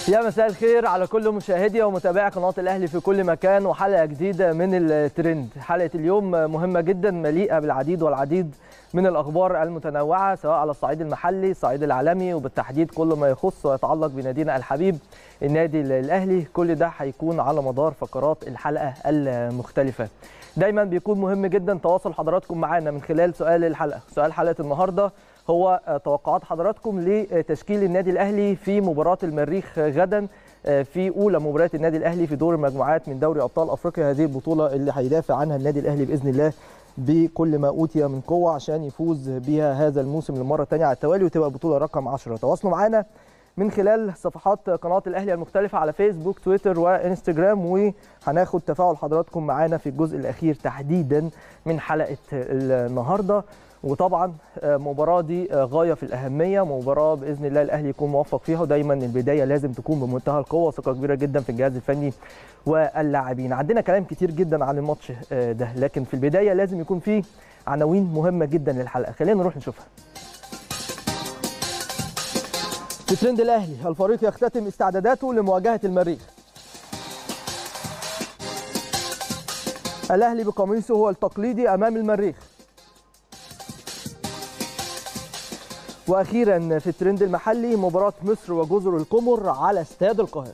يا مساء الخير على كل مشاهدي ومتابعي قناه الاهلي في كل مكان وحلقه جديده من الترند حلقه اليوم مهمه جدا مليئه بالعديد والعديد من الاخبار المتنوعه سواء على الصعيد المحلي الصعيد العالمي وبالتحديد كل ما يخص ويتعلق بنادينا الحبيب النادي الاهلي كل ده هيكون على مدار فقرات الحلقه المختلفه دايما بيكون مهم جدا تواصل حضراتكم معانا من خلال سؤال الحلقه سؤال حلقه النهارده هو توقعات حضراتكم لتشكيل النادي الاهلي في مباراه المريخ غدا في اولى مباريات النادي الاهلي في دور المجموعات من دوري ابطال افريقيا هذه البطوله اللي هيدافع عنها النادي الاهلي باذن الله بكل ما اوتي من قوه عشان يفوز بها هذا الموسم للمره الثانيه على التوالي وتبقى البطوله رقم 10 تواصلوا معانا من خلال صفحات قناه الاهلي المختلفه على فيسبوك تويتر وانستجرام وهناخد تفاعل حضراتكم معانا في الجزء الاخير تحديدا من حلقه النهارده وطبعا المباراه دي غايه في الاهميه مباراه باذن الله الاهلي يكون موفق فيها ودايما البدايه لازم تكون بمنتهى القوه ثقه كبيره جدا في الجهاز الفني واللاعبين عندنا كلام كتير جدا عن الماتش ده لكن في البدايه لازم يكون في عناوين مهمه جدا للحلقه خلينا نروح نشوفها في ترند الاهلي الفريق يختتم استعداداته لمواجهه المريخ الاهلي بقميصه هو التقليدي امام المريخ واخيرا في الترند المحلي مباراه مصر وجزر القمر على استاد القاهره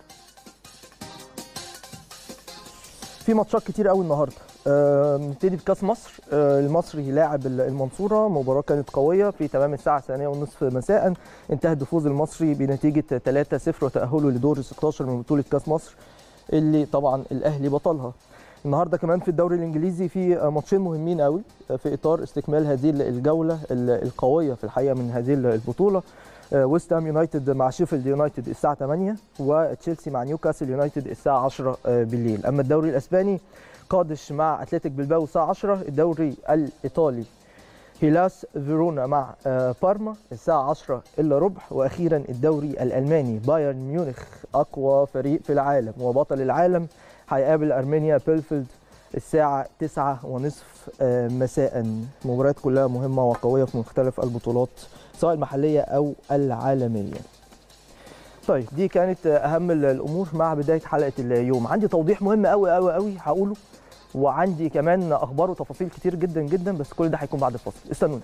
في ماتشات كتير قوي النهارده نبتدي بكاس مصر أه المصري لاعب المنصوره مباراه كانت قويه في تمام الساعه الثانيه ونصف مساء انتهى بفوز المصري بنتيجه 3-0 وتاهله لدور 16 من بطوله كاس مصر اللي طبعا الاهلي بطلها النهارده كمان في الدوري الانجليزي في ماتشين مهمين قوي في اطار استكمال هذه الجوله القويه في الحقيقه من هذه البطوله ويست هام يونايتد مع شيفيلد يونايتد الساعه 8 وتشيلسي مع نيوكاسل يونايتد الساعه 10 بالليل اما الدوري الاسباني قادش مع اتلتيك بلباو الساعه 10 الدوري الايطالي هيلاس فيرونا مع بارما الساعة 10 إلا ربع وأخيرا الدوري الألماني بايرن ميونخ أقوى فريق في العالم وبطل العالم هيقابل أرمينيا بيلفيلد الساعة 9 ونصف مساء مباريات كلها مهمة وقوية في مختلف البطولات سواء المحلية أو العالمية طيب دي كانت أهم الأمور مع بداية حلقة اليوم عندي توضيح مهم أوي أوي أوي هقوله وعندي كمان اخبار وتفاصيل كتير جدا جدا بس كل ده هيكون بعد الفاصل استنونا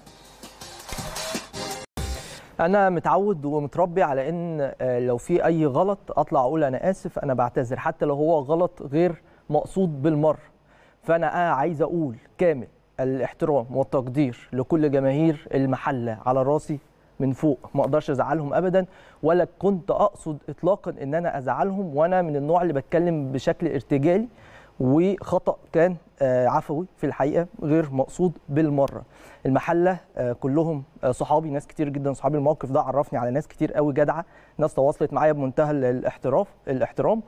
انا متعود ومتربي على ان لو في اي غلط اطلع اقول انا اسف انا بعتذر حتى لو هو غلط غير مقصود بالمره فانا عايز اقول كامل الاحترام والتقدير لكل جماهير المحله على راسي من فوق ما اقدرش ازعلهم ابدا ولا كنت اقصد اطلاقا ان انا ازعلهم وانا من النوع اللي بتكلم بشكل ارتجالي وخطا كان عفوي في الحقيقه غير مقصود بالمره المحله كلهم صحابي ناس كتير جدا صحابي الموقف ده عرفني على ناس كتير قوي جدعه ناس تواصلت معايا بمنتهى الاحتراف الاحترام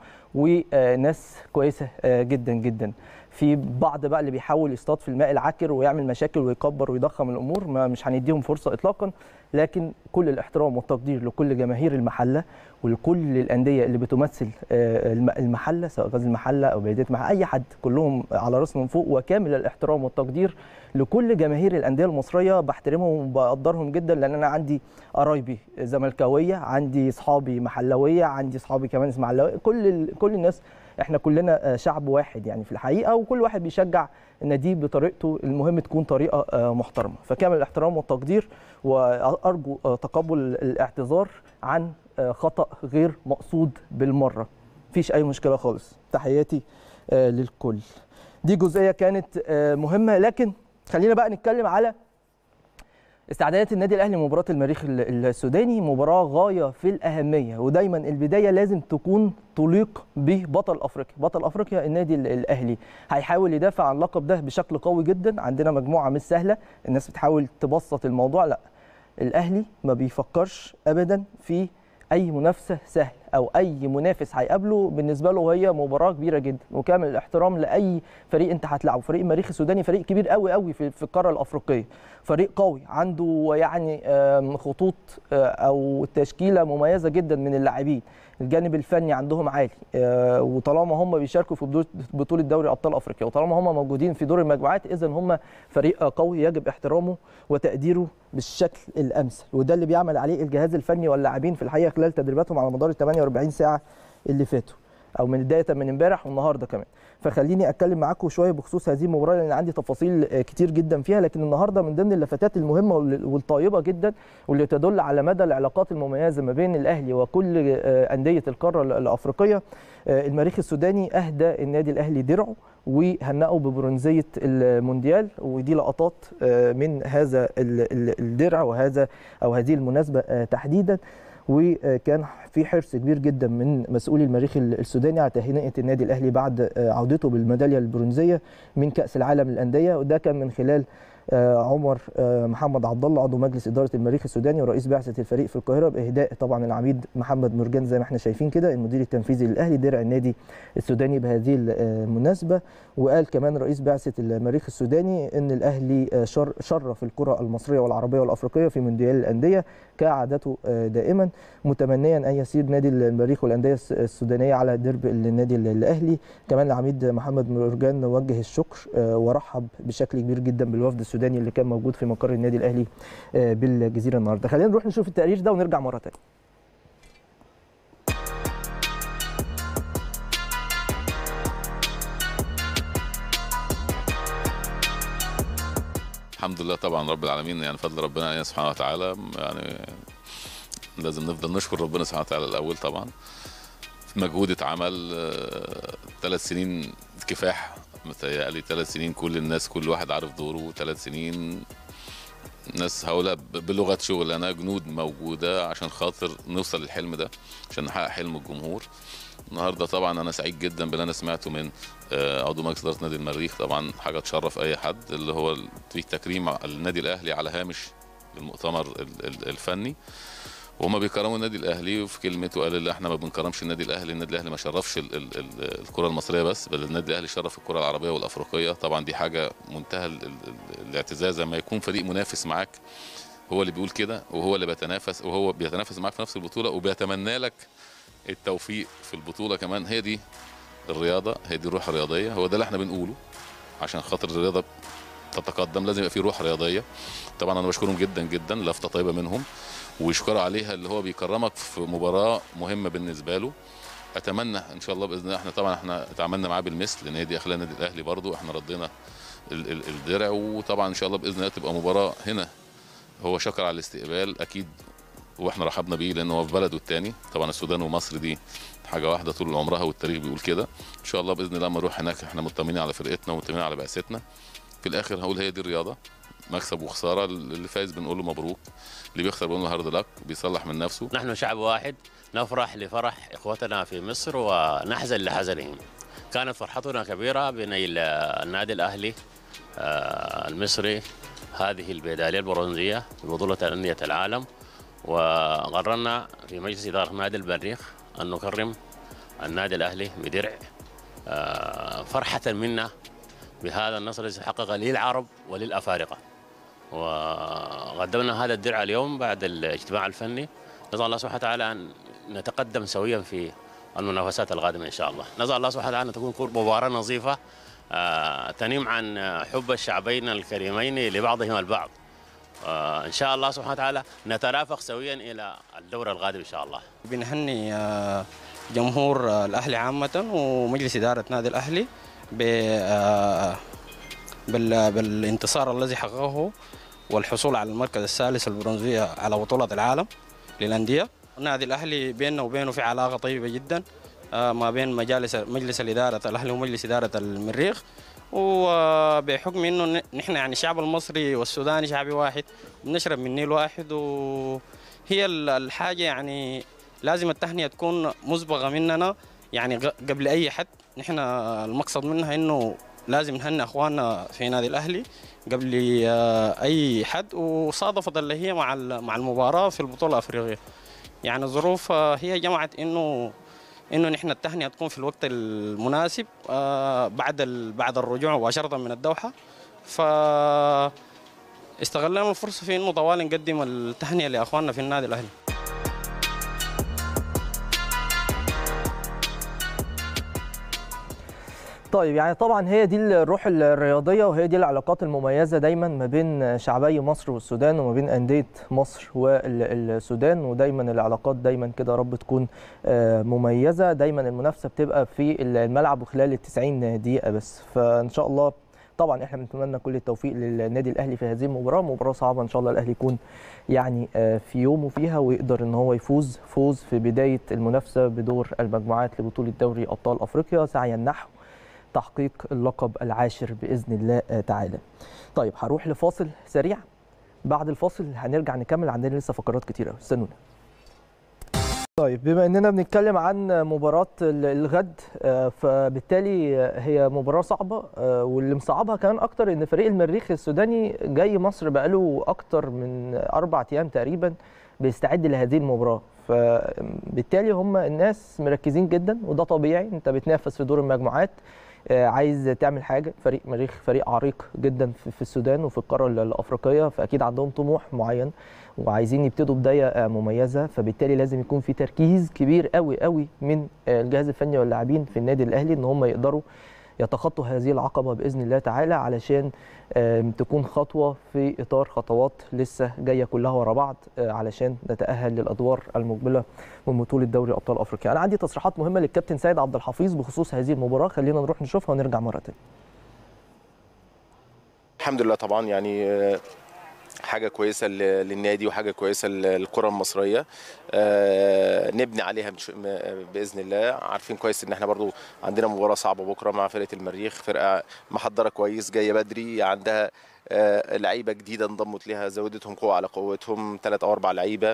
وناس كويسه جدا جدا في بعض بقى اللي بيحاول يصطاد في الماء العكر ويعمل مشاكل ويكبر ويضخم الامور ما مش هنديهم فرصه اطلاقا لكن كل الاحترام والتقدير لكل جماهير المحله ولكل الانديه اللي بتمثل المحله سواء غزل المحله او بلديه المحله اي حد كلهم على راسنا من فوق وكامل الاحترام والتقدير لكل جماهير الانديه المصريه بحترمهم وبقدرهم جدا لان انا عندي قرايبي زملكاويه عندي اصحابي محلويه عندي اصحابي كمان اسماعيلاويه كل كل الناس احنا كلنا شعب واحد يعني في الحقيقه وكل واحد بيشجع النادي بطريقته المهم تكون طريقه محترمه فكامل الاحترام والتقدير وارجو تقبل الاعتذار عن خطا غير مقصود بالمره مفيش اي مشكله خالص تحياتي للكل دي جزئيه كانت مهمه لكن خلينا بقى نتكلم على استعدادات النادي الاهلي لمباراه المريخ السوداني مباراه غايه في الاهميه ودايما البدايه لازم تكون تليق ببطل افريقيا بطل افريقيا النادي الاهلي هيحاول يدافع عن اللقب ده بشكل قوي جدا عندنا مجموعه مش سهله الناس بتحاول تبسط الموضوع لا الاهلي ما بيفكرش ابدا في اي منافسه سهل او اي منافس هيقابله بالنسبه له هي مباراه كبيره جدا وكامل الاحترام لاي فريق انت هتلعبه فريق المريخ السوداني فريق كبير قوي قوي في في القاره الافريقيه فريق قوي عنده يعني خطوط او تشكيله مميزه جدا من اللاعبين الجانب الفني عندهم عالي وطالما هم بيشاركوا في بطوله دوري ابطال افريقيا وطالما هم موجودين في دور المجموعات اذا هم فريق قوي يجب احترامه وتقديره بالشكل الامثل وده اللي بيعمل عليه الجهاز الفني واللاعبين في الحقيقه خلال تدريباتهم على مدار ال 48 ساعه اللي فاتوا او من بدايه من امبارح والنهارده كمان فخليني اتكلم معاكم شويه بخصوص هذه المباراه لان عندي تفاصيل كتير جدا فيها لكن النهارده من ضمن اللفتات المهمه والطيبه جدا واللي تدل على مدى العلاقات المميزه ما بين الاهلي وكل انديه القاره الافريقيه المريخ السوداني اهدى النادي الاهلي درعه وهنأه ببرونزيه المونديال ودي لقطات من هذا الدرع وهذا او هذه المناسبه تحديدا وكان في حرص كبير جدا من مسؤولي المريخ السوداني على تهنئه النادي الاهلي بعد عودته بالميداليه البرونزيه من كاس العالم للانديه وده كان من خلال عمر محمد عبد الله عضو مجلس اداره المريخ السوداني ورئيس بعثه الفريق في القاهره باهداء طبعا العميد محمد مرجان زي ما احنا شايفين كده المدير التنفيذي للاهلي درع النادي السوداني بهذه المناسبه وقال كمان رئيس بعثه المريخ السوداني ان الاهلي شرف الكره المصريه والعربيه والافريقيه في مونديال الانديه كعادته دائما متمنيا ان يسير نادي المريخ والانديه السودانيه على درب النادي الاهلي كمان العميد محمد مرجان وجه الشكر ورحب بشكل كبير جدا بالوفد السوداني اللي كان موجود في مقر النادي الاهلي بالجزيره النهارده خلينا نروح نشوف التقرير ده ونرجع مره ثانيه الحمد لله طبعا رب العالمين يعني فضل ربنا يعني سبحانه وتعالى يعني لازم نفضل نشكر ربنا سبحانه وتعالى الاول طبعا مجهود اتعمل ثلاث سنين كفاح متهيألي ثلاث سنين كل الناس كل واحد عارف دوره ثلاث سنين ناس هؤلاء بلغة شغلنا جنود موجودة عشان خاطر نوصل للحلم ده عشان نحقق حلم الجمهور النهارده طبعا انا سعيد جدا باللي انا سمعته من عضو مجلس اداره نادي المريخ طبعا حاجه تشرف اي حد اللي هو في تكريم النادي الاهلي على هامش المؤتمر الفني وهما بيكرموا النادي الاهلي وفي كلمته قال اللي احنا ما بنكرمش النادي الاهلي النادي الاهلي ما شرفش ال ال ال الكره المصريه بس بل النادي الاهلي شرف الكره العربيه والافريقيه طبعا دي حاجه منتهى ال ال الاعتزاز لما يكون فريق منافس معاك هو اللي بيقول كده وهو اللي بيتنافس وهو بيتنافس معاك في نفس البطوله وبيتمنى لك التوفيق في البطوله كمان هي دي الرياضه هي دي الروح الرياضيه هو ده اللي احنا بنقوله عشان خاطر الرياضه تتقدم لازم يبقى في روح رياضيه طبعا انا بشكرهم جدا جدا لفته طيبه منهم ويشكروا عليها اللي هو بيكرمك في مباراه مهمه بالنسبه له اتمنى ان شاء الله باذن الله احنا طبعا احنا اتعاملنا معاه بالمثل لان هي دي اخلاق النادي الاهلي برضو احنا ردينا ال ال الدرع وطبعا ان شاء الله باذن الله تبقى مباراه هنا هو شكر على الاستقبال اكيد واحنا رحبنا بيه لان هو في بلده الثاني طبعا السودان ومصر دي حاجه واحده طول عمرها والتاريخ بيقول كده ان شاء الله باذن الله لما نروح هناك احنا مطمنين على فرقتنا ومطمنين على بعثتنا في الاخر هقول هي دي الرياضه مكسب وخساره اللي فايز بنقول له مبروك اللي بيخسر بنقول له هارد لك بيصلح من نفسه نحن شعب واحد نفرح لفرح اخوتنا في مصر ونحزن لحزنهم كانت فرحتنا كبيره بنيل النادي الاهلي المصري هذه الميداليه البرونزيه في بطوله انديه العالم وقررنا في مجلس اداره نادي المريخ ان نكرم النادي الاهلي بدرع فرحه منا بهذا النصر الذي حقق للعرب وللافارقه وقدمنا هذا الدرع اليوم بعد الاجتماع الفني نسال الله سبحانه وتعالى ان نتقدم سويا في المنافسات القادمه ان شاء الله نسال الله سبحانه وتعالى ان تكون مباراه نظيفه تنم عن حب الشعبين الكريمين لبعضهما البعض ان شاء الله سبحانه وتعالى نترافق سويا الى الدور القادم ان شاء الله بنهني جمهور الاهلي عامه ومجلس اداره نادي الاهلي بالانتصار الذي حققه والحصول على المركز الثالث البرونزية على بطولة العالم للأندية النادي الأهلي بيننا وبينه في علاقة طيبة جدا ما بين مجالس مجلس الإدارة الأهلي ومجلس إدارة المريخ وبحكم انه نحن يعني الشعب المصري والسوداني شعب واحد بنشرب من نيل واحد وهي الحاجه يعني لازم التهنئه تكون مسبقه مننا يعني قبل اي حد نحن المقصد منها انه لازم نهنئ اخواننا في نادي الاهلي قبل اي حد وصادفت اللي هي مع مع المباراه في البطوله الافريقيه يعني الظروف هي جمعت انه انه نحن التهنئه تكون في الوقت المناسب بعد بعد الرجوع مباشره من الدوحه ف استغلنا الفرصه في انه طوال نقدم التهنئه لاخواننا في النادي الاهلي طيب يعني طبعا هي دي الروح الرياضيه وهي دي العلاقات المميزه دايما ما بين شعبي مصر والسودان وما بين انديه مصر والسودان ودايما العلاقات دايما كده رب تكون آه، مميزه دايما المنافسه بتبقى في الملعب وخلال ال 90 دقيقه بس فان شاء الله طبعا احنا بنتمنى كل التوفيق للنادي الاهلي في هذه المباراه مباراه صعبه ان شاء الله الاهلي يكون يعني آه، في يومه فيها ويقدر ان هو يفوز فوز في بدايه المنافسه بدور المجموعات لبطوله دوري ابطال افريقيا سعيا نحو تحقيق اللقب العاشر باذن الله آه، تعالى. طيب هروح لفاصل سريع بعد الفاصل هنرجع نكمل عندنا لسه فقرات كتيره استنونا. طيب بما اننا بنتكلم عن مباراه ال- الغد آه، فبالتالي هي مباراه صعبه آه، واللي مصعبها كمان اكتر ان فريق المريخ السوداني جاي مصر بقاله اكتر من اربع ايام تقريبا بيستعد لهذه المباراه فبالتالي هم الناس مركزين جدا وده طبيعي انت بتنافس في دور المجموعات آه، عايز تعمل حاجه فريق مريخ فريق عريق جدا في في السودان وفي القاره ال- الافريقيه فاكيد عندهم طموح معين وعايزين يبتدوا بدايه آه، مميزه فبالتالي لازم يكون في تركيز كبير قوي قوي من آه، الجهاز الفني واللاعبين في النادي الاهلي ان هم يقدروا يتخطوا هذه العقبه باذن الله تعالى علشان آم، تكون خطوه في اطار خطوات لسه جايه كلها ورا بعض آه، علشان نتاهل للادوار المقبله من بطوله دوري ابطال افريقيا. انا عندي تصريحات مهمه للكابتن سيد عبد الحفيظ بخصوص هذه المباراه خلينا نروح نشوفها ونرجع مره ثانيه. الحمد لله طبعا يعني آه، حاجه كويسه ل- للنادي وحاجه كويسه للكره المصريه آه، نبني عليها بش- م- باذن الله عارفين كويس ان احنا برضو عندنا مباراه صعبه بكره مع فرقه المريخ فرقه محضره كويس جايه بدري عندها آه، لعيبه جديده انضمت ليها زودتهم قوه على قوتهم ثلاث او اربع لعيبه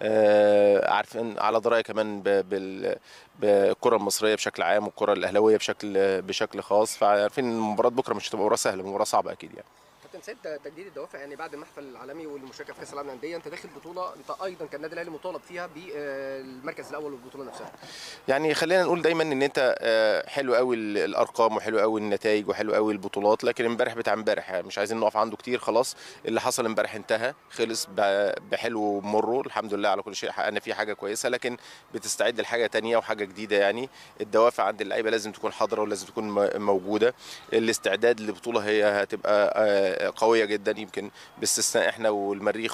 آه، عارفين على درايه كمان ب- بال- بالكره المصريه بشكل عام والكره الاهلاويه بشكل بشكل خاص فعارفين ان مباراه بكره مش هتبقى مباراه سهله مباراه صعبه اكيد يعني كابتن سيد ده تجديد الدوافع يعني بعد المحفل العالمي والمشاركه في كاس العالم للانديه انت داخل بطوله انت ايضا كالنادي الاهلي مطالب فيها بالمركز الاول والبطوله نفسها يعني خلينا نقول دايما ان انت آه، حلو قوي ال- الارقام وحلو قوي النتائج وحلو قوي البطولات لكن امبارح بتاع امبارح مش عايزين نقف عنده كتير خلاص اللي حصل امبارح انتهى خلص ب- بحلو ومره الحمد لله على كل شيء حققنا فيه حاجه كويسه لكن بتستعد لحاجه تانية وحاجه جديده يعني الدوافع عند اللعيبه لازم تكون حاضره ولازم تكون م- موجوده الاستعداد للبطوله هي هتبقى آه، قويه جدا يمكن باستثناء احنا والمريخ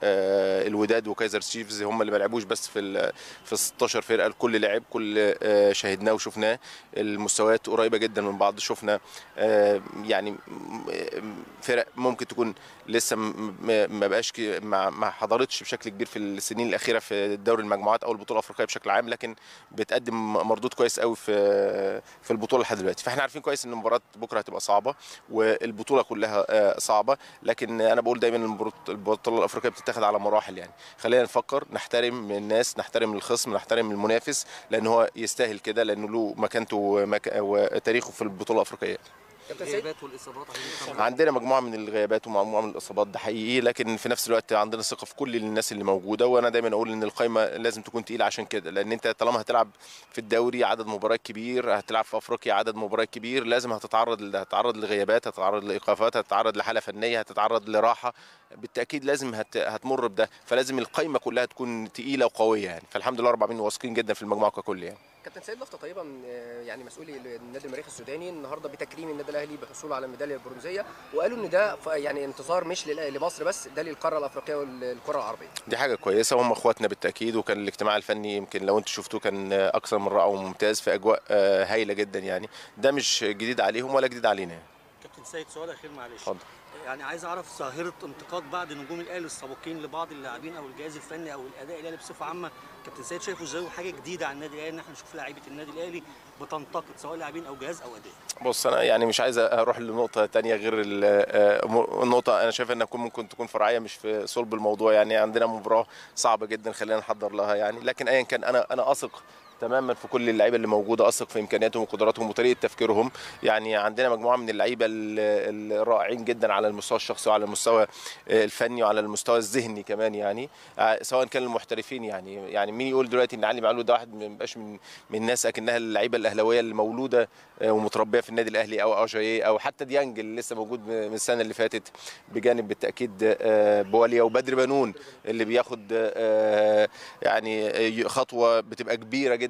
والوداد وكايزر تشيفز هم اللي ما لعبوش بس في ال- في 16 فرقه الكل لعب كل آه، شاهدناه وشفناه المستويات قريبه جدا من بعض شفنا آه، يعني م- م- فرق ممكن تكون لسه م- م- ما بقاش ك- ما ما حضرتش بشكل كبير في السنين الاخيره في دوري المجموعات او البطوله الافريقيه بشكل عام لكن بتقدم مردود كويس قوي في في البطوله لحد دلوقتي فاحنا عارفين كويس ان مباراه بكره هتبقى صعبه والبطوله كلها آه، صعبه لكن انا بقول دايما ان المباراة- البطوله الافريقيه بتتاخد على مراحل يعني خلينا نفكر نحترم الناس نحترم الخصم نحترم المنافس لان هو يستاهل كده لانه له مكانته ومك... وتاريخه في البطوله الافريقيه كابتن سيد والاصابات عندنا مجموعه من الغيابات ومجموعه من الاصابات ده حقيقي لكن في نفس الوقت عندنا ثقه في كل الناس اللي موجوده وانا دايما اقول ان القائمه لازم تكون تقيله عشان كده لان انت طالما هتلعب في الدوري عدد مباريات كبير هتلعب في افريقيا عدد مباريات كبير لازم هتتعرض ل- هتتعرض لغيابات هتتعرض لايقافات هتتعرض لحاله فنيه هتتعرض لراحه بالتاكيد لازم هت... هتمر بده فلازم القائمه كلها تكون تقيله وقويه يعني فالحمد لله 40 واثقين جدا في المجموعه ككل يعني كابتن سيد لفته طيبه من آه، يعني مسؤولي النادي المريخ السوداني النهارده بتكريم النادي الاهلي بحصوله على الميداليه البرونزيه وقالوا ان ده ف- يعني انتصار مش لل- لمصر بس ده للقاره الافريقيه والكره العربيه دي حاجة كويسة وهم اخواتنا بالتأكيد وكان الاجتماع الفني يمكن لو انتوا شفتوه كان أكثر من رائع وممتاز في أجواء آه، هايلة جدا يعني ده مش جديد عليهم ولا جديد علينا كابتن سيد سؤال اخير معلش اتفضل. يعني عايز اعرف ظاهره انتقاد بعض نجوم الاهلي السابقين لبعض اللاعبين او الجهاز الفني او الاداء الاهلي بصفه عامه كابتن سيد شايفه ازاي حاجه جديده على النادي الاهلي ان احنا نشوف لاعيبه النادي الاهلي بتنتقد سواء لاعبين او جهاز او اداء بص أنا يعني مش عايز أروح لنقطة تانية غير ال- آه، م- النقطة أنا شايف إنها ممكن تكون فرعية مش في صلب الموضوع يعني عندنا مباراة صعبة جدا خلينا نحضر لها يعني لكن أيا كان أنا أنا أثق تماما في كل اللعيبه اللي موجوده اثق في امكانياتهم وقدراتهم وطريقه تفكيرهم يعني عندنا مجموعه من اللعيبه ال- الرائعين جدا على المستوى الشخصي وعلى المستوى الفني وعلى المستوى الذهني كمان يعني آه، سواء كان المحترفين يعني يعني مين يقول دلوقتي ان علي معلول ده واحد ما بيبقاش من من الناس اكنها اللعيبه الاهلاويه اللي مولوده آه، ومتربيه في النادي الاهلي او اجاييه او حتى ديانج اللي لسه موجود من السنه اللي فاتت بجانب بالتاكيد آه، بواليا وبدر بنون اللي بياخد آه، يعني خطوه بتبقى كبيره جدا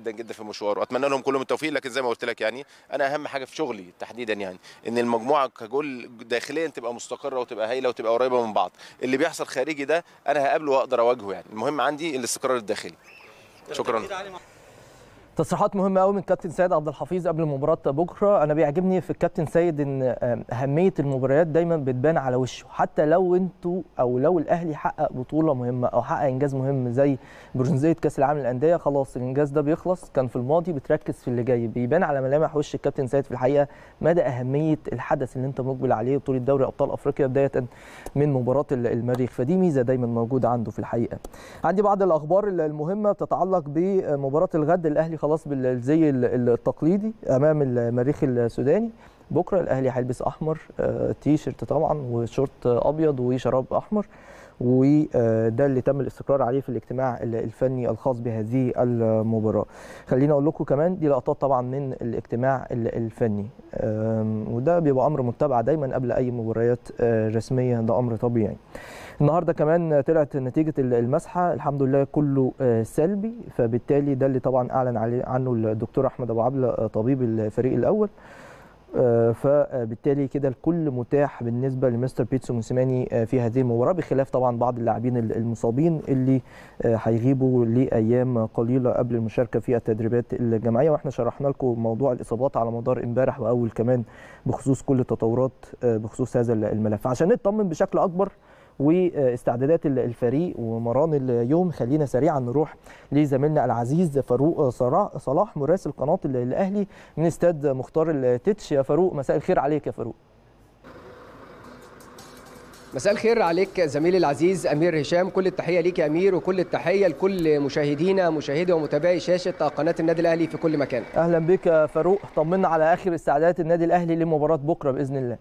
جدا جدا في المشوار واتمنى لهم كلهم التوفيق لكن زي ما قلت لك يعني انا اهم حاجه في شغلي تحديدا يعني ان المجموعه كجول داخليا تبقى مستقره وتبقى هايله وتبقى قريبه من بعض اللي بيحصل خارجي ده انا هقابله واقدر اواجهه يعني المهم عندي الاستقرار الداخلي شكرا تصريحات مهمه قوي من كابتن سيد عبد الحفيظ قبل مباراه بكره انا بيعجبني في الكابتن سيد ان اهميه المباريات دايما بتبان على وشه حتى لو انتوا او لو الاهلي حقق بطوله مهمه او حقق انجاز مهم زي برونزيه كاس العالم للانديه خلاص الانجاز ده بيخلص كان في الماضي بتركز في اللي جاي بيبان على ملامح وش الكابتن سيد في الحقيقه مدى اهميه الحدث اللي انت مقبل عليه بطوله دوري ابطال افريقيا بدايه من مباراه المريخ فدي ميزه دايما موجوده عنده في الحقيقه عندي بعض الاخبار المهمه بتتعلق بمباراه الغد الاهلي خلاص بالزي التقليدي امام المريخ السوداني بكره الاهلي هيلبس احمر تي شيرت طبعا وشورت ابيض وشراب احمر وده اللي تم الاستقرار عليه في الاجتماع الفني الخاص بهذه المباراه خليني اقول لكم كمان دي لقطات طبعا من الاجتماع الفني وده بيبقى امر متبع دايما قبل اي مباريات رسميه ده امر طبيعي النهارده كمان طلعت نتيجه المسحه الحمد لله كله سلبي فبالتالي ده اللي طبعا اعلن عليه عنه الدكتور احمد ابو عبله طبيب الفريق الاول فبالتالي كده الكل متاح بالنسبه لمستر بيتسو موسيماني في هذه المباراه بخلاف طبعا بعض اللاعبين المصابين اللي هيغيبوا لايام قليله قبل المشاركه في التدريبات الجماعيه واحنا شرحنا لكم موضوع الاصابات على مدار امبارح واول كمان بخصوص كل التطورات بخصوص هذا الملف عشان نطمن بشكل اكبر واستعدادات الفريق ومران اليوم خلينا سريعا نروح لزميلنا العزيز فاروق صلاح مراسل قناه الاهلي من استاد مختار التتش يا فاروق مساء الخير عليك يا فاروق مساء الخير عليك زميلي العزيز امير هشام كل التحيه ليك يا امير وكل التحيه لكل مشاهدينا مشاهدي ومتابعي شاشه قناه النادي الاهلي في كل مكان اهلا بك يا فاروق طمنا على اخر استعدادات النادي الاهلي لمباراه بكره باذن الله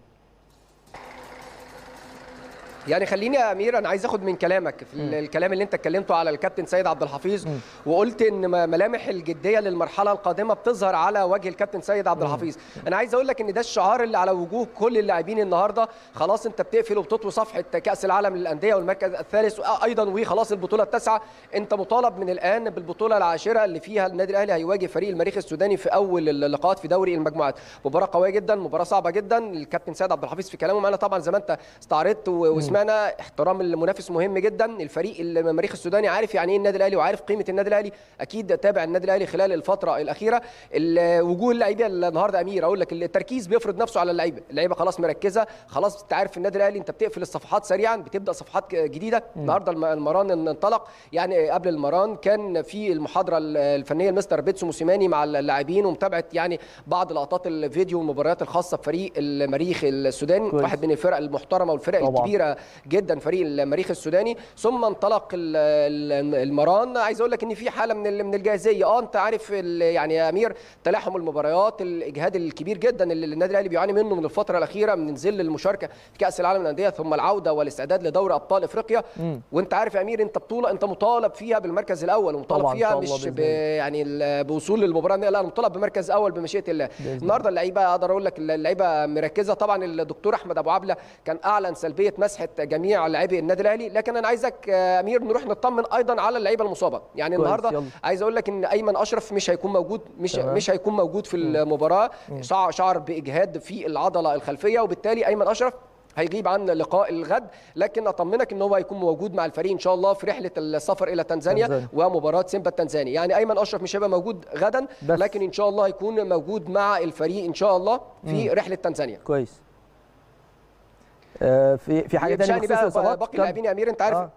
يعني خليني يا امير انا عايز اخد من كلامك في م. الكلام اللي انت اتكلمته على الكابتن سيد عبد الحفيظ م. وقلت ان ملامح الجديه للمرحله القادمه بتظهر على وجه الكابتن سيد عبد الحفيظ انا عايز اقول لك ان ده الشعار اللي على وجوه كل اللاعبين النهارده خلاص انت بتقفل وبتطوي صفحه كاس العالم للانديه والمركز الثالث ايضا وخلاص البطوله التاسعه انت مطالب من الان بالبطوله العاشره اللي فيها النادي الاهلي هيواجه فريق المريخ السوداني في اول اللقاءات في دوري المجموعات مباراه قويه جدا مباراه صعبه جدا الكابتن سيد عبد الحفيظ في كلامه معنا طبعا زي ما انت استعرضت وسمعنا احترام احترام المنافس مهم جدا الفريق المريخ السوداني عارف يعني ايه النادي الاهلي وعارف قيمه النادي الاهلي اكيد تابع النادي الاهلي خلال الفتره الاخيره وجوه اللعيبه النهارده امير اقول لك التركيز بيفرض نفسه على اللعيبه اللعيبه خلاص مركزه خلاص انت عارف النادي الاهلي انت بتقفل الصفحات سريعا بتبدا صفحات جديده النهارده المران انطلق يعني قبل المران كان في المحاضره الفنيه لمستر بيتسو موسيماني مع اللاعبين ومتابعه يعني بعض لقطات الفيديو والمباريات الخاصه بفريق المريخ السوداني كويس. واحد من الفرق المحترمه والفرق طبعا. الكبيره جدا فريق المريخ السوداني ثم انطلق المران عايز اقول لك ان في حاله من من الجاهزيه اه انت عارف يعني يا امير تلاحم المباريات الاجهاد الكبير جدا اللي النادي الاهلي بيعاني منه من الفتره الاخيره من ذل المشاركه في كاس العالم للانديه ثم العوده والاستعداد لدوري ابطال افريقيا م. وانت عارف يا امير انت بطوله انت مطالب فيها بالمركز الاول ومطالب فيها مش ب يعني بوصول للمباراه لا مطالب بمركز اول بمشيئه الله النهارده اللعيبه اقدر اقول لك اللعيبه مركزه طبعا الدكتور احمد ابو عبله كان اعلن سلبيه مسحه جميع لاعبي النادي الاهلي لكن انا عايزك امير نروح نطمن ايضا على اللعيبه المصابه يعني النهارده يلا. عايز اقول لك ان ايمن اشرف مش هيكون موجود مش تمام. مش هيكون موجود في المباراه شعر باجهاد في العضله الخلفيه وبالتالي ايمن اشرف هيغيب عن لقاء الغد لكن اطمنك ان هو هيكون موجود مع الفريق ان شاء الله في رحله السفر الى تنزانيا, تنزانيا. ومباراه سيمبا التنزاني يعني ايمن اشرف مش هيبقى موجود غدا بس. لكن ان شاء الله هيكون موجود مع الفريق ان شاء الله في م. رحله تنزانيا كويس آه في في حاجه ثانيه بخصوص الاصابات باقي اللاعبين يا امير انت عارف آه.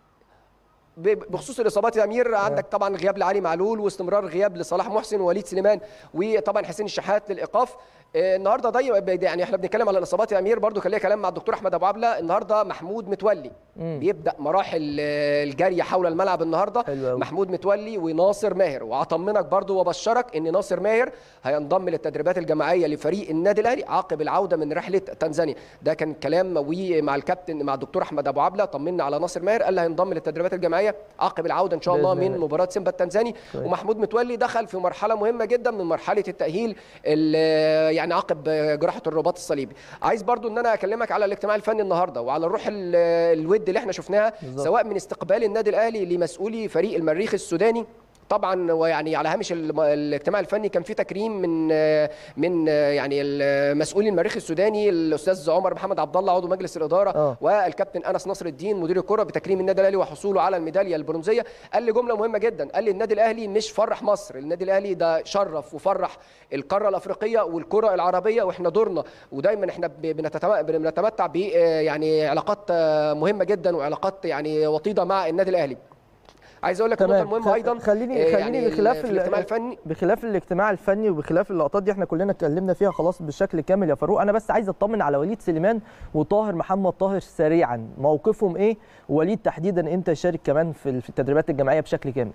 بخصوص الاصابات يا امير عندك طبعا غياب لعلي معلول واستمرار غياب لصلاح محسن ووليد سليمان وطبعا حسين الشحات للايقاف النهارده ده يعني احنا بنتكلم على الاصابات يا امير برضو كان ليا كلام مع الدكتور احمد ابو عبله النهارده محمود متولي مم. بيبدا مراحل الجري حول الملعب النهارده محمود متولي وناصر ماهر واطمنك برضو وابشرك ان ناصر ماهر هينضم للتدريبات الجماعيه لفريق النادي الاهلي عقب العوده من رحله تنزانيا ده كان كلام مع الكابتن مع الدكتور احمد ابو عبله طمنا على ناصر ماهر قال هينضم للتدريبات الجماعيه عقب العوده ان شاء الله من مباراه سيمبا التنزاني ومحمود متولي دخل في مرحله مهمه جدا من مرحله التاهيل يعني عقب جراحه الرباط الصليبي عايز برضو ان انا اكلمك على الاجتماع الفني النهارده وعلى الروح الود اللي احنا شفناها بالزبط. سواء من استقبال النادي الاهلي لمسؤولي فريق المريخ السوداني طبعا ويعني على هامش الم- الاجتماع الفني كان في تكريم من آه، من آه، يعني المسؤول المريخ السوداني الاستاذ عمر محمد عبد الله عضو مجلس الاداره آه. والكابتن انس نصر الدين مدير الكره بتكريم النادي الاهلي وحصوله على الميداليه البرونزيه قال لي جمله مهمه جدا قال لي النادي الاهلي مش فرح مصر النادي الاهلي ده شرف وفرح القاره الافريقيه والكره العربيه واحنا دورنا ودايما احنا ب- بنتتم- بنتمتع ب آه، يعني علاقات آه، مهمه جدا وعلاقات يعني وطيده مع النادي الاهلي عايز اقول لك النقطه تمام المهمه خ- ايضا خليني آه، خليني يعني بخلاف في ال- الاجتماع الفني بخلاف الاجتماع الفني وبخلاف اللقطات دي احنا كلنا اتكلمنا فيها خلاص بشكل كامل يا فاروق انا بس عايز اطمن على وليد سليمان وطاهر محمد طاهر سريعا موقفهم ايه وليد تحديدا امتى يشارك كمان في في التدريبات الجماعيه بشكل كامل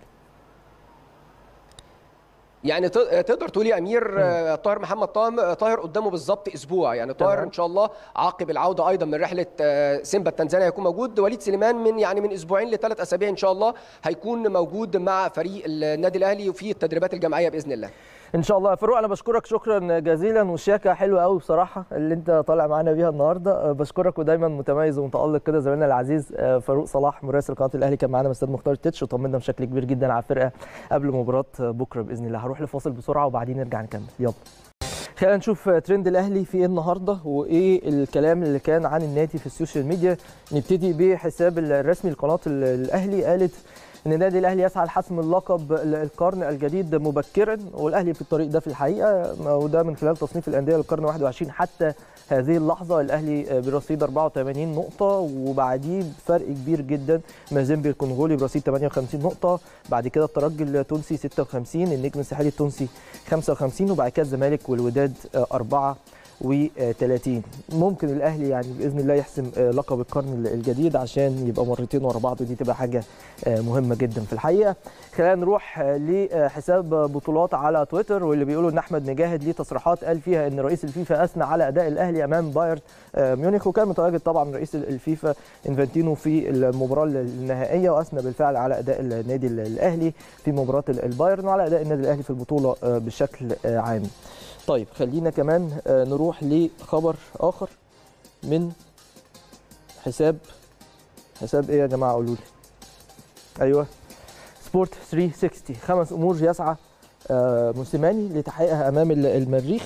يعني ت- تقدر تقول يا امير آه، طاهر محمد طاهر طاهر قدامه بالظبط اسبوع يعني طاهر تمام. ان شاء الله عقب العوده ايضا من رحله آه، سيمبا التنزانيا هيكون موجود وليد سليمان من يعني من اسبوعين لثلاث اسابيع ان شاء الله هيكون موجود مع فريق النادي الاهلي وفي التدريبات الجماعيه باذن الله ان شاء الله يا فاروق انا بشكرك شكرا جزيلا والشياكه حلوه قوي بصراحه اللي انت طالع معانا بيها النهارده أه، بشكرك ودايما متميز ومتالق كده زميلنا العزيز أه، فاروق صلاح مراسل قناه الاهلي كان معانا من استاد مختار التتش وطمنا بشكل كبير جدا على الفرقه قبل مباراه بكره باذن الله هروح لفاصل بسرعه وبعدين نرجع نكمل يلا خلينا نشوف ترند الاهلي في ايه النهارده وايه الكلام اللي كان عن النادي في السوشيال ميديا نبتدي بحساب الرسمي لقناه ال- الاهلي قالت ان النادي الاهلي يسعى لحسم اللقب القرن الجديد مبكرا والاهلي في الطريق ده في الحقيقه وده من خلال تصنيف الانديه للقرن 21 حتى هذه اللحظه الاهلي برصيد 84 نقطه وبعديه بفرق كبير جدا مازيمبي الكونغولي برصيد 58 نقطه بعد كده الترجي التونسي 56 النجم الساحلي التونسي 55 وبعد كده الزمالك والوداد 4 و30 ممكن الاهلي يعني باذن الله يحسم آه، لقب القرن الجديد عشان يبقى مرتين ورا بعض ودي تبقى حاجه آه، مهمه جدا في الحقيقه خلينا نروح آه، لحساب بطولات على تويتر واللي بيقولوا ان احمد مجاهد ليه تصريحات قال فيها ان رئيس الفيفا اثنى على اداء الاهلي امام بايرن آه، ميونخ وكان متواجد طبعا رئيس الفيفا انفانتينو في المباراه النهائيه واثنى بالفعل على اداء النادي الاهلي في مباراه البايرن وعلى اداء النادي الاهلي في البطوله آه، بشكل آه، عام طيب خلينا كمان آه، نروح لخبر اخر من حساب حساب ايه يا جماعه قولوا لي ايوه سبورت 360 خمس امور يسعى آه، موسيماني لتحقيقها امام ال- المريخ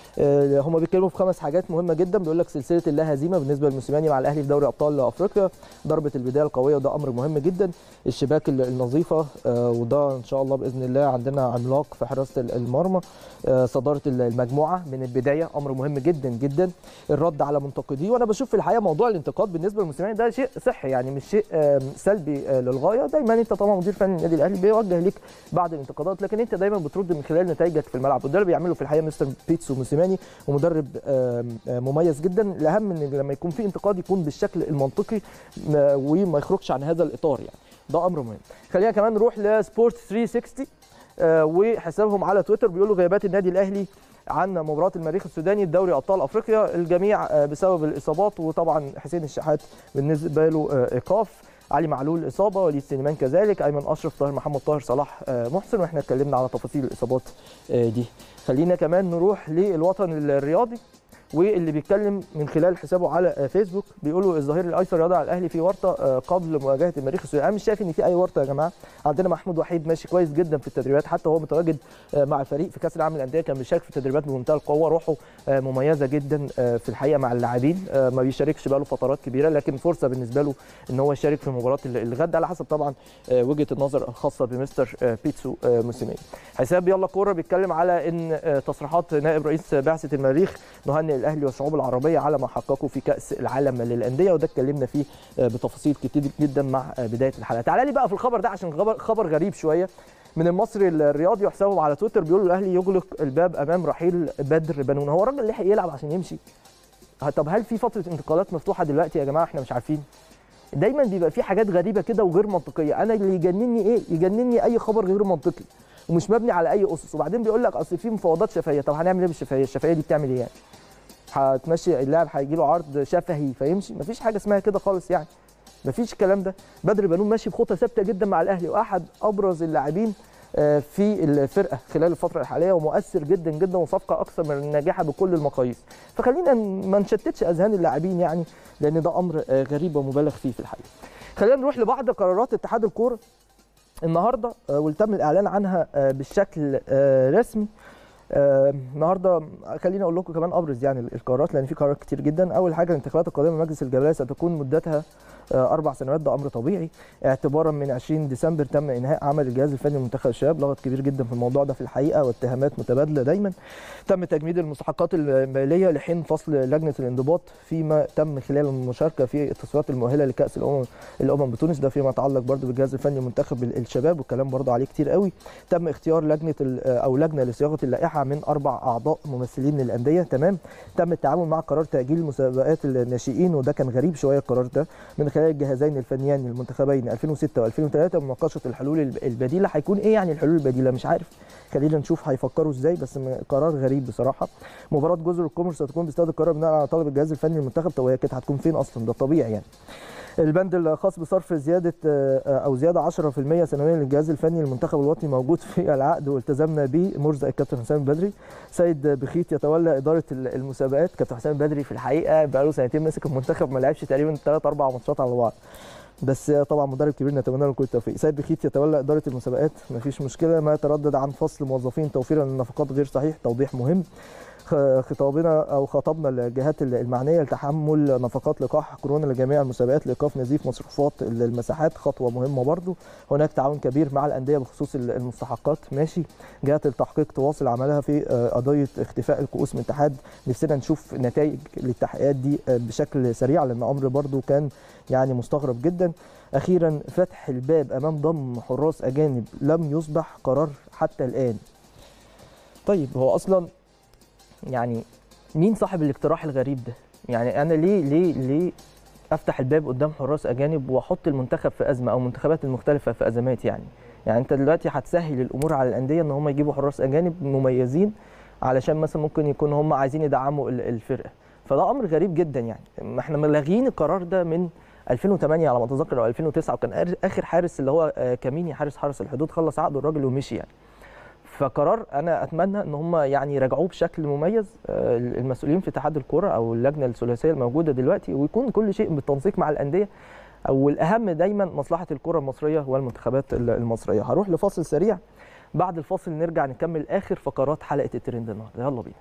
آه، هم بيتكلموا في خمس حاجات مهمه جدا بيقول لك سلسله اللا هزيمه بالنسبه لموسيماني مع الاهلي في دوري ابطال افريقيا ضربه البدايه القويه وده امر مهم جدا الشباك ال- النظيفه آه، وده ان شاء الله باذن الله عندنا عملاق في حراسه ال- المرمى آه، صداره ال- المجموعه من البدايه امر مهم جدا جدا الرد على منتقديه وانا بشوف في الحقيقه موضوع الانتقاد بالنسبه للموسيماني ده شيء صحي يعني مش شيء آم، سلبي آه، للغايه دايما انت طبعا مدير فني النادي الاهلي بيوجه ليك بعض الانتقادات لكن انت دايما بترد من خلال نتائجك في الملعب وده اللي بيعمله في الحقيقه مستر بيتسو موسيماني ومدرب آم، آه، مميز جدا الاهم ان لما يكون في انتقاد يكون بالشكل المنطقي آه، وما يخرجش عن هذا الاطار يعني ده امر مهم خلينا كمان نروح لسبورت 360 آه، وحسابهم على تويتر بيقولوا غيابات النادي الاهلي عن مباراه المريخ السوداني في دوري ابطال افريقيا الجميع آه، بسبب الاصابات وطبعا حسين الشحات بالنسبه له آه، ايقاف علي معلول اصابه وليد سليمان كذلك ايمن اشرف طاهر محمد طاهر صلاح آه، محسن واحنا اتكلمنا على تفاصيل الاصابات آه، دي خلينا كمان نروح للوطن الرياضي واللي بيتكلم من خلال حسابه على آه، فيسبوك بيقولوا الظهير الايسر يضع الاهلي في ورطه آه، قبل مواجهه المريخ السوداني انا مش شايف ان في اي ورطه يا جماعه عندنا محمود وحيد ماشي كويس جدا في التدريبات حتى هو متواجد آه، مع الفريق في كاس العالم للانديه كان بيشارك في التدريبات بمنتهى القوه روحه آه، مميزه جدا آه، في الحقيقه مع اللاعبين آه، ما بيشاركش بقاله فترات كبيره لكن فرصه بالنسبه له ان هو يشارك في مباراه ال- الغد على حسب طبعا آه، وجهه النظر الخاصه بمستر آه، بيتسو آه، موسيماني حساب يلا كوره بيتكلم على ان آه، تصريحات نائب رئيس بعثه المريخ نهنئ الاهلي والشعوب العربيه على ما حققوا في كاس العالم للانديه وده اتكلمنا فيه آه، بتفاصيل كتير جدا مع آه، بدايه الحلقه تعالى لي بقى في الخبر ده عشان خبر خبر غريب شويه من المصري الرياضي وحسابهم على تويتر بيقولوا الاهلي يغلق الباب امام رحيل بدر بنون هو الراجل لحق يلعب عشان يمشي ه- طب هل في فتره انتقالات مفتوحه دلوقتي يا جماعه احنا مش عارفين دايما بيبقى في حاجات غريبه كده وغير منطقيه انا اللي يجنني ايه يجنني اي خبر غير منطقي ومش مبني على اي اسس وبعدين بيقول لك اصل في مفاوضات شفهيه طب هنعمل ايه بالشفهيه الشفهيه دي بتعمل ايه يعني هتمشي اللاعب هيجي له عرض شفهي فيمشي مفيش حاجه اسمها كده خالص يعني مفيش الكلام ده بدر بنون ماشي بخطه ثابته جدا مع الاهلي واحد ابرز اللاعبين آه، في الفرقه خلال الفتره الحاليه ومؤثر جدا جدا وصفقه اكثر من ناجحه بكل المقاييس فخلينا ما نشتتش اذهان اللاعبين يعني لان ده امر آه، غريب ومبالغ فيه في الحقيقه خلينا نروح لبعض قرارات اتحاد الكوره النهارده آه، وتم الاعلان عنها آه، بالشكل آه، رسمي آه، النهارده خليني اقول لكم كمان ابرز يعني القرارات لان في قرارات كتير جدا اول حاجه الانتخابات القادمه لمجلس الجبليه ستكون مدتها آه، اربع سنوات ده امر طبيعي اعتبارا من 20 ديسمبر تم انهاء عمل الجهاز الفني لمنتخب الشباب لغط كبير جدا في الموضوع ده في الحقيقه واتهامات متبادله دايما تم تجميد المستحقات الماليه لحين فصل لجنه الانضباط فيما تم خلال المشاركه في التصفيات المؤهله لكاس الامم الامم بتونس ده فيما يتعلق برضه بالجهاز الفني لمنتخب الشباب والكلام برضه عليه كتير قوي تم اختيار لجنه ال- او لجنه لصياغه اللائحه من اربع اعضاء ممثلين للانديه تمام تم التعامل مع قرار تاجيل مسابقات الناشئين وده كان غريب شويه القرار ده من خلال الجهازين الفنيين للمنتخبين 2006 و2003 ومناقشه الحلول الب- البديله هيكون ايه يعني الحلول البديله مش عارف خلينا نشوف هيفكروا ازاي بس م- قرار غريب بصراحه مباراه جزر القمر ستكون باستاد القاهره بناء على طلب الجهاز الفني للمنتخب طب هي كانت هتكون فين اصلا ده طبيعي يعني البند الخاص بصرف زياده آه، آه، او زياده 10% سنويا للجهاز الفني للمنتخب الوطني موجود في العقد والتزمنا به مرزق الكابتن حسام البدري سيد بخيت يتولى اداره ال- المسابقات كابتن حسام البدري في الحقيقه بقى له سنتين ماسك المنتخب ما لعبش تقريبا ثلاث اربع ماتشات على بعض بس طبعا مدرب كبير نتمنى له كل التوفيق سيد بخيت يتولى اداره المسابقات مفيش مشكله ما يتردد عن فصل موظفين توفيرا للنفقات غير صحيح توضيح مهم خ- خطابنا او خطبنا الجهات المعنيه لتحمل نفقات لقاح كورونا لجميع المسابقات لايقاف نزيف مصروفات المساحات خطوه مهمه برضو هناك تعاون كبير مع الانديه بخصوص المستحقات ماشي جهات التحقيق تواصل عملها في آه، قضيه اختفاء الكؤوس من الاتحاد نفسنا نشوف نتائج للتحقيقات دي آه، بشكل سريع لان امر برضو كان يعني مستغرب جدا اخيرا فتح الباب امام ضم حراس اجانب لم يصبح قرار حتى الان طيب هو اصلا يعني مين صاحب الاقتراح الغريب ده يعني انا ليه ليه ليه افتح الباب قدام حراس اجانب واحط المنتخب في ازمه او المنتخبات المختلفه في ازمات يعني يعني انت دلوقتي هتسهل الامور على الانديه ان هم يجيبوا حراس اجانب مميزين علشان مثلا ممكن يكون هم عايزين يدعموا ال- الفرقه فده امر غريب جدا يعني ما احنا ملاغين القرار ده من 2008 على ما اتذكر او 2009 وكان آخر- اخر حارس اللي هو آه، كاميني حارس حرس الحدود خلص عقده الراجل ومشي يعني فقرار انا اتمنى ان هم يعني يراجعوه بشكل مميز آه، المسؤولين في اتحاد الكره او اللجنه الثلاثيه الموجوده دلوقتي ويكون كل شيء بالتنسيق مع الانديه والاهم دايما مصلحه الكره المصريه والمنتخبات ال- المصريه هروح لفاصل سريع بعد الفاصل نرجع نكمل اخر فقرات حلقه الترند النهارده يلا بينا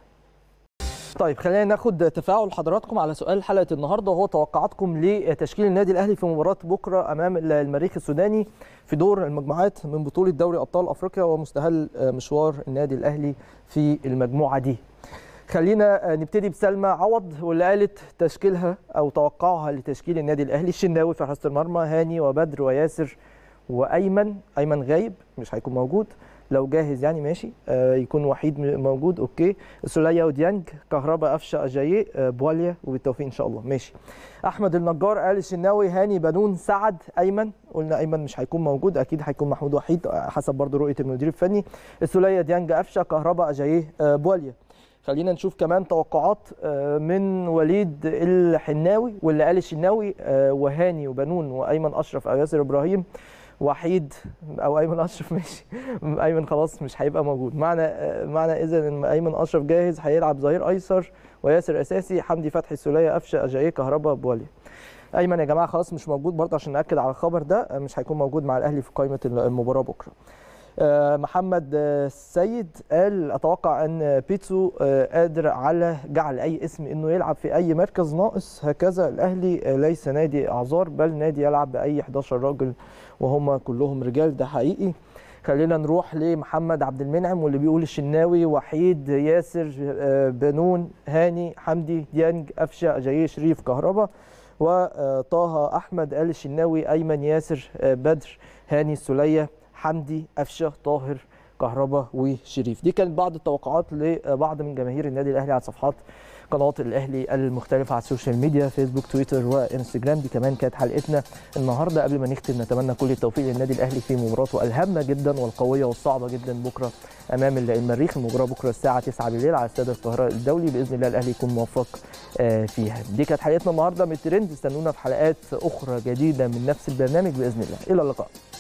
طيب خلينا ناخد تفاعل حضراتكم على سؤال حلقه النهارده وهو توقعاتكم لتشكيل النادي الاهلي في مباراه بكره امام المريخ السوداني في دور المجموعات من بطوله دوري ابطال افريقيا ومستهل مشوار النادي الاهلي في المجموعه دي. خلينا نبتدي بسلمى عوض واللي قالت تشكيلها او توقعها لتشكيل النادي الاهلي الشناوي في حراسه المرمى هاني وبدر وياسر وايمن ايمن غايب مش هيكون موجود لو جاهز يعني ماشي آه يكون وحيد م- موجود اوكي سوليا وديانج كهربا قفشه اجاييه آه بواليا وبالتوفيق ان شاء الله ماشي احمد النجار قال الشناوي هاني بنون سعد ايمن قلنا ايمن مش هيكون موجود اكيد هيكون محمود وحيد آه، حسب برضو رؤيه المدير الفني السوليه ديانج قفشه كهربا اجاييه آه بواليا خلينا نشوف كمان توقعات آه، من وليد الحناوي واللي قال الشناوي آه، وهاني وبنون وايمن اشرف او ياسر ابراهيم وحيد او ايمن اشرف ماشي ايمن خلاص مش هيبقى موجود معنى آه، معنى اذا ان ايمن اشرف جاهز هيلعب ظهير ايسر وياسر اساسي حمدي فتحي السوليه قفشه اجاييه كهربا بوالي ايمن يا جماعه خلاص مش موجود برضه عشان ناكد على الخبر ده آه، مش هيكون موجود مع الاهلي في قائمه المباراه بكره آه، محمد آه، السيد قال اتوقع ان بيتسو آه، قادر على جعل اي اسم انه يلعب في اي مركز ناقص هكذا الاهلي آه، ليس نادي اعذار بل نادي يلعب باي 11 راجل وهم كلهم رجال ده حقيقي خلينا نروح لمحمد عبد المنعم واللي بيقول الشناوي وحيد ياسر آه، بنون هاني حمدي ديانج قفشه جاي شريف كهربا وطه احمد قال الشناوي ايمن ياسر آه، بدر هاني السليه حمدي قفشه طاهر كهربا وشريف دي كانت بعض التوقعات لبعض من جماهير النادي الاهلي على صفحات قنوات الاهلي المختلفه على السوشيال ميديا فيسبوك تويتر وانستجرام دي كمان كانت حلقتنا النهارده قبل ما نختم نتمنى كل التوفيق للنادي الاهلي في مباراته الهامه جدا والقويه والصعبه جدا بكره امام المريخ المباراه بكره الساعه 9 بالليل على استاد القاهره الدولي باذن الله الاهلي يكون موفق آه، فيها دي كانت حلقتنا النهارده من الترند استنونا في حلقات اخرى جديده من نفس البرنامج باذن الله الى اللقاء